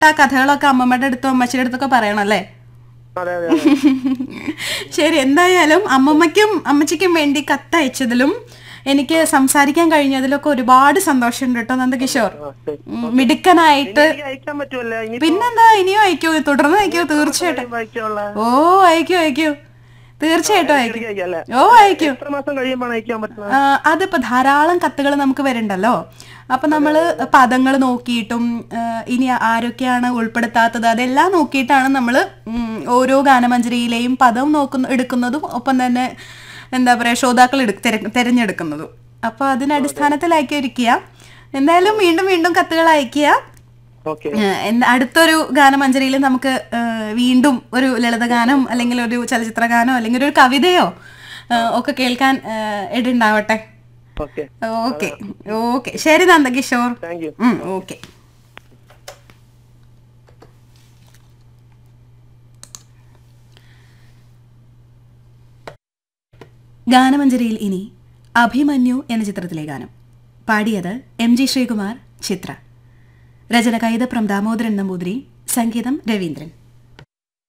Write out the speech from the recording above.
കഥകളൊക്കെ അമ്മമ്മയുടെ അടുത്തും അമ്മച്ചിയുടെ അടുത്തൊക്കെ പറയണം അല്ലേ അതെ അതെ അതെ. ശരി എന്തായാലും അമ്മമ്മയ്ക്കും അമ്മച്ചിക്കും വേണ്ടി കത്തയച്ചതിലും എനിക്ക് സംസാരിക്കാൻ കഴിഞ്ഞതിലൊക്കെ ഒരുപാട് സന്തോഷമുണ്ട് കേട്ടോ നന്ദകിഷോർ ആ, ശരി. ഉം, മിടുക്കനായിട്ട് എനിക്ക് അയക്കാൻ പറ്റുമല്ലോ ഇനി പിന്നെന്താ ഇനിയും അയക്കൂ തുടർന്ന് അയക്കൂ തീർച്ചയായിട്ടും അയക്കാനുള്ള ഓ അയക്കൂ അയക്കൂ തീർച്ചയായിട്ടും അയക്കൂ അയക്കല്ലേ ഓ അയക്കൂ എത്ര മാസം കഴിയുമ്പോഴാണ് അയക്കാൻ പറ്റുന്നത് ആ, അതിപ്പോ ധാരാളം കത്തുകൾ നമുക്ക് വരുന്നുണ്ടല്ലോ അപ്പൊ നമ്മള് പദങ്ങൾ നോക്കിയിട്ടും ആ, ഇനി ആരൊക്കെയാണ് ഉൾപ്പെടുത്താത്തത് അതെല്ലാം നോക്കിയിട്ടാണ് നമ്മൾ ഓരോ ഗാനമഞ്ജരിയിലെയും പദം നോക്കുന്ന എടുക്കുന്നതും ഒപ്പം തന്നെ എന്താ പറയാ ശ്രോതാക്കൾ എടുക്ക- തെര- തെരഞ്ഞെടുക്കുന്നതും അപ്പൊ അതിന്റെ അടിസ്ഥാനത്തിലാക്കി ഒരുക്കുക എന്തായാലും വീണ്ടും വീണ്ടും കത്തുകൾ അയക്കുക ഓക്കെ ഏഹ് എന്ത് അടുത്തൊരു ഗാനമഞ്ജരിയിൽ നമുക്ക് ഏഹ് വീണ്ടും ഒരു ലളിതഗാനം അല്ലെങ്കിൽ ഒരു ചലച്ചിത്ര ഗാനോ അല്ലെങ്കിൽ ഒരു കവിതയോ ഏഹ് ഒക്കെ കേൾക്കാൻ ഏഹ് ഇടുണ്ടാവട്ടെ ഓക്കെ ഓക്കെ ഓക്കെ ശരി നന്ദകിഷോർ താങ്ക് യു ഓക്കെ ഗാനമഞ്ജരിയിൽ ഇനി അഭിമന്യു എന്ന ചിത്രത്തിലെ ഗാനം പാടിയത് എം ജി ശ്രീകുമാർ ചിത്ര രചന കൈതപ്രം ദാമോദരൻ നമ്പൂതിരി സംഗീതം രവീന്ദ്രൻ